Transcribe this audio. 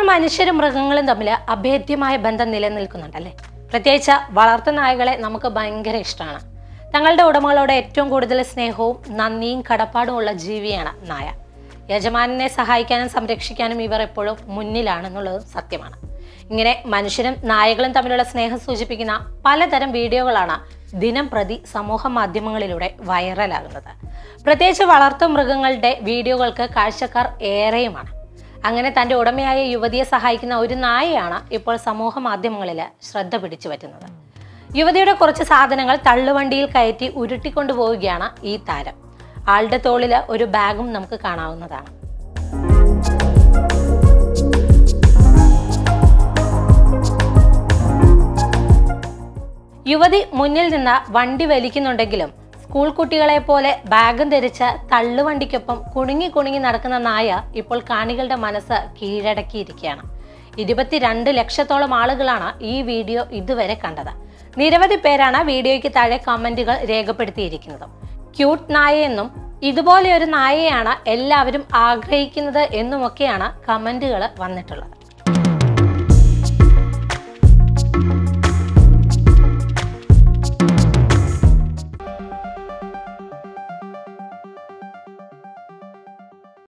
മനുഷ്യരും മൃഗങ്ങളും തമ്മിൽ അഭേദ്യമായ ബന്ധം നിലനിൽക്കുന്നുണ്ടല്ലേ പ്രത്യേകിച്ച് വളർത്തു നായകളെ നമുക്ക് ഭയങ്കര ഇഷ്ടമാണ് തങ്ങളുടെ ഉടമകളോട് ഏറ്റവും കൂടുതൽ സ്നേഹവും നന്ദിയും കടപ്പാടും ഉള്ള ജീവിയാണ് നായ യജമാനെ സഹായിക്കാനും സംരക്ഷിക്കാനും ഇവർ എപ്പോഴും മുന്നിലാണെന്നുള്ളതും സത്യമാണ് ഇങ്ങനെ മനുഷ്യരും നായകളും തമ്മിലുള്ള സ്നേഹം സൂചിപ്പിക്കുന്ന പലതരം വീഡിയോകളാണ് ദിനം പ്രതി സമൂഹ മാധ്യമങ്ങളിലൂടെ വൈറലാകുന്നത് പ്രത്യേകിച്ച് വളർത്തു മൃഗങ്ങളുടെ വീഡിയോകൾക്ക് കാഴ്ചക്കാർ ഏറെയുമാണ് അങ്ങനെ തൻ്റെ ഉടമയായ യുവതിയെ സഹായിക്കുന്ന ഒരു നായയാണ് ഇപ്പോൾ സമൂഹ മാധ്യമങ്ങളിൽ ശ്രദ്ധ പിടിച്ചു പറ്റുന്നത് യുവതിയുടെ കുറച്ച് സാധനങ്ങൾ തള്ളുവണ്ടിയിൽ കയറ്റി ഉരുട്ടിക്കൊണ്ടു പോവുകയാണ് ഈ താരം ആളുടെ തോളിൽ ഒരു ബാഗും നമുക്ക് കാണാവുന്നതാണ് യുവതി മുന്നിൽ നിന്ന് വണ്ടി വലിക്കുന്നുണ്ടെങ്കിലും സ്കൂൾ കുട്ടികളെ പോലെ ബാഗും ധരിച്ച് തള്ളുവണ്ടിക്കൊപ്പം കുണുങ്ങി കുണുങ്ങി നടക്കുന്ന നായ ഇപ്പോൾ കാണികളുടെ മനസ്സ് കീഴടക്കിയിരിക്കുകയാണ് ഇരുപത്തിരണ്ട് ലക്ഷത്തോളം ആളുകളാണ് ഈ വീഡിയോ ഇതുവരെ കണ്ടത് നിരവധി പേരാണ് വീഡിയോയ്ക്ക് താഴെ കമന്റുകൾ രേഖപ്പെടുത്തിയിരിക്കുന്നത് ക്യൂട്ട് നായയെന്നും ഇതുപോലെ ഒരു നായയാണ് എല്ലാവരും ആഗ്രഹിക്കുന്നത് എന്നുമൊക്കെയാണ് കമന്റുകൾ വന്നിട്ടുള്ളത്